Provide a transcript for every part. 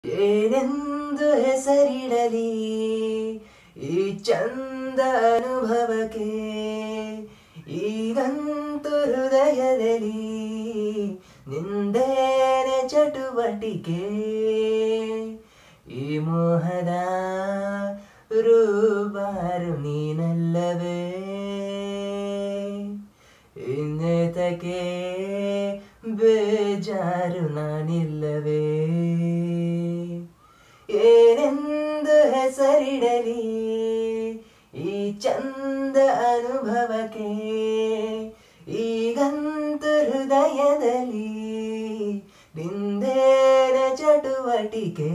ಏನೆಂದು ಹೆಸರಿಡಲಿ ಈ ಚಂದ ಅನುಭವಕ್ಕೆ ಈಗಂತೂ ಹೃದಯದಲ್ಲಿ ನಿಂದೇನೆ ಚಟುವಟಿಕೆ ಈ ಮೋಹದ ರೂಬಾರು ನೀನಲ್ಲವೇ ಇನ್ನೇತಕ್ಕೆ ಬೇಜಾರು ನಾನಿಲ್ಲವೇ ಏನೆಂದು ಹೆಸರಿಡಲಿ ಈ ಚಂದ ಅನುಭವಕ್ಕೆ ಈಗಂತೂ ಹೃದಯದಲ್ಲಿ ನಿಂದೇನ ಚಟುವಟಿಕೆ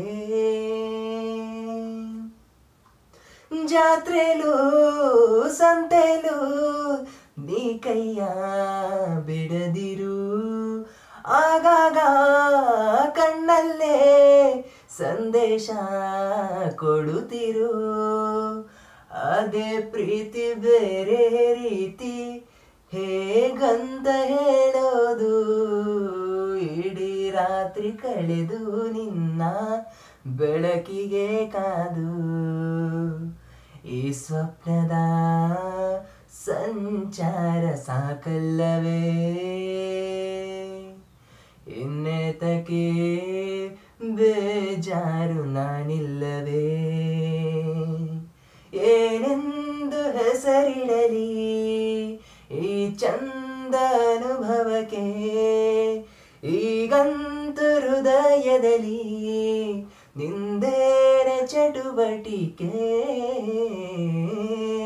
ಜಾತ್ರೆಲು ಸಂತೆಲು ನೀ ಕೈಯ ಬಿಡದಿರು ಆಗಾಗ ಕಣ್ಣಲ್ಲೇ ಸಂದೇಶ ಕೊಡುತ್ತಿರು ಅದೇ ಪ್ರೀತಿ ಬೇರೆ ರೀತಿ ಹೇಗಂತ ಹೇಳೋದು ಇಡೀ ರಾತ್ರಿ ಕಳೆದು ನಿನ್ನ ಬೆಳಕಿಗೆ ಕಾದು ಈ ಸ್ವಪ್ನದ ಸಂಚಾರ ಸಾಕಲ್ಲವೇ ಇನ್ನೇತಕ್ಕೆ ಬೇಜಾರು ನಾನಿಲ್ಲವೇ ಏನೆಂದು ಹೆಸರಿಡಲಿ ಈ ಚಂದ ಅನುಭವಕ್ಕೆ ಈಗಂತೂ ಹೃದಯದಲ್ಲಿ ನಿಂದೇನ ಚಟುವಟಿಕೆ